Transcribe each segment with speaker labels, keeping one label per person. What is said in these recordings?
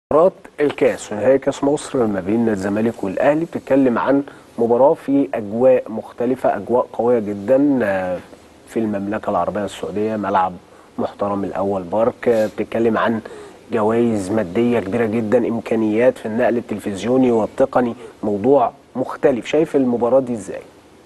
Speaker 1: مباراة الكاس ونهائي كاس مصر ما بين الزمالك والاهلي بتتكلم عن مباراة في اجواء مختلفة اجواء قوية جدا آه، في المملكة العربية السعودية ملعب محترم الاول بارك آه، بتتكلم عن جوائز مادية كبيرة جدا امكانيات في النقل التلفزيوني والتقني موضوع مختلف شايف المباراة دي ازاي؟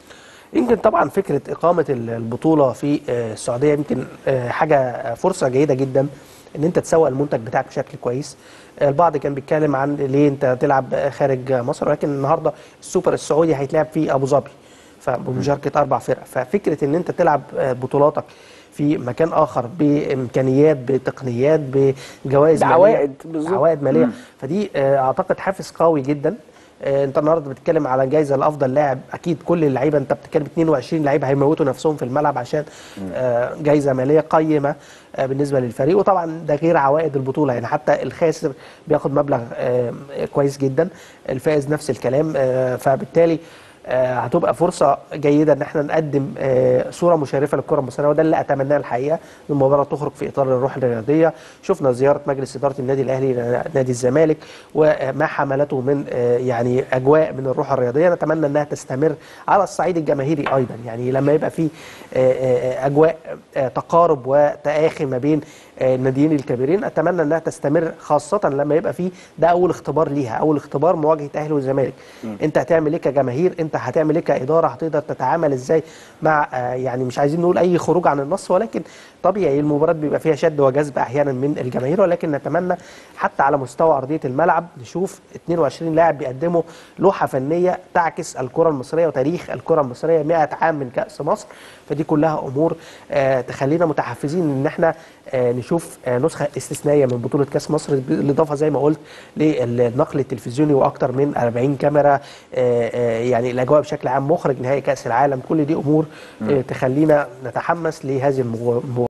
Speaker 2: يمكن طبعا فكره اقامه البطوله في آه، السعوديه يمكن آه، حاجه آه، فرصه جيده جدا ان انت تسوق المنتج بتاعك بشكل كويس آه، البعض كان بيتكلم عن ليه انت تلعب خارج مصر ولكن النهارده السوبر السعودي هيتلعب في ابو ظبي فبمشاركه اربع فرق ففكره ان انت تلعب آه، بطولاتك في مكان اخر بامكانيات بتقنيات بجوائز مالية،
Speaker 1: بعوائد بالظبط.
Speaker 2: عوائد ماليه
Speaker 1: مم.
Speaker 2: فدي آه، اعتقد حافز قوي جدا آه، انت النهارده بتتكلم على جايزه لافضل لاعب اكيد كل اللعيبه انت بتتكلم 22 لعيب هيموتوا نفسهم في الملعب عشان آه، جايزه ماليه قيمه آه، بالنسبه للفريق وطبعا ده غير عوائد البطوله يعني حتى الخاسر بياخد مبلغ آه، كويس جدا الفائز نفس الكلام آه، فبالتالي آه، هتبقى فرصه جيده ان احنا نقدم آه، صوره مشرفه للكره المصريه وده اللي اتمناه الحقيقه ان المباراه تخرج في اطار الروح الرياضيه شفنا زياره مجلس اداره النادي الاهلي لنادي الزمالك وما حملته من آه، يعني اجواء من الروح الرياضيه نتمنى انها تستمر على الصعيد الجماهيري ايضا يعني لما يبقى في آه، آه، اجواء آه، تقارب وتآخي ما بين آه، الناديين الكبيرين اتمنى انها تستمر خاصه لما يبقى في ده اول اختبار ليها اول اختبار مواجهه اهلي والزمالك انت هتعمل ايه كجماهير انت هتعمل ايه كاداره هتقدر تتعامل ازاي مع آه، يعني مش عايزين نقول اي خروج عن النص ولكن طبيعي المباراه بيبقى فيها شد وجذب احيانا من الجماهير ولكن نتمنى حتى على مستوى ارضيه الملعب نشوف 22 لاعب بيقدموا لوحه فنيه تعكس الكره المصريه وتاريخ الكره المصريه 100 عام من كاس مصر فدي كلها امور آه، تخلينا متحفزين ان احنا آه، نشوف آه، نسخه استثنائيه من بطوله كاس مصر بالاضافه زي ما قلت للنقل التلفزيوني واكثر من 40 كاميرا آه، آه، يعني الاجواء بشكل عام مخرج نهائي كاس العالم كل دي امور آه، تخلينا نتحمس لهذه المباراه